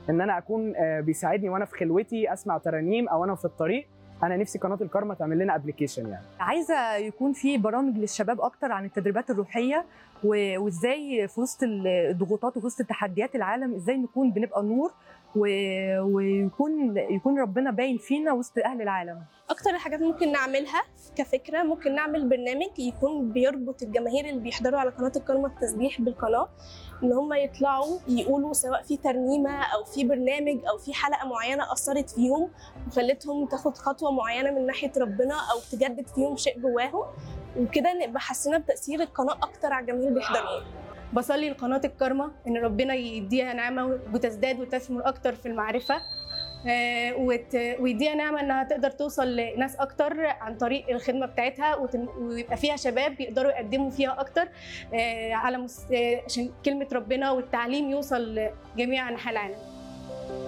ان انا اكون آه، بيساعدني وانا في خلوتي اسمع ترانيم او انا في الطريق انا نفسي قناه الكارما تعمل لنا ابلكيشن يعني عايزه يكون في برامج للشباب اكتر عن التدريبات الروحيه و- وازاي في وسط الضغوطات وفي وسط تحديات العالم ازاي نكون بنبقى نور و- ويكون يكون ربنا باين فينا وسط اهل العالم اكتر الحاجات ممكن نعملها كفكره ممكن نعمل برنامج يكون بيربط الجماهير اللي بيحضروا على قناه الكرمه التسبيح بالقناه ان هم يطلعوا يقولوا سواء في ترنيمه او في برنامج او في حلقه معينه اثرت فيهم وخلتهم تاخد خطوه معينه من ناحيه ربنا او تجدد فيهم شيء جواهم وكده نبقى حسينا بتاثير القناه اكتر على الجماهير اللي بيحضروا بصلي لقناة الكرمة إن ربنا يديها نعمة وتزداد وتثمر أكتر في المعرفة آه، وت- ويديها نعمة إنها تقدر توصل لناس أكتر عن طريق الخدمة بتاعتها وتن- ويبقى فيها شباب يقدروا يقدموا فيها أكتر آه، على مس- آه، عشان كلمة ربنا والتعليم يوصل لجميع أنحاء العالم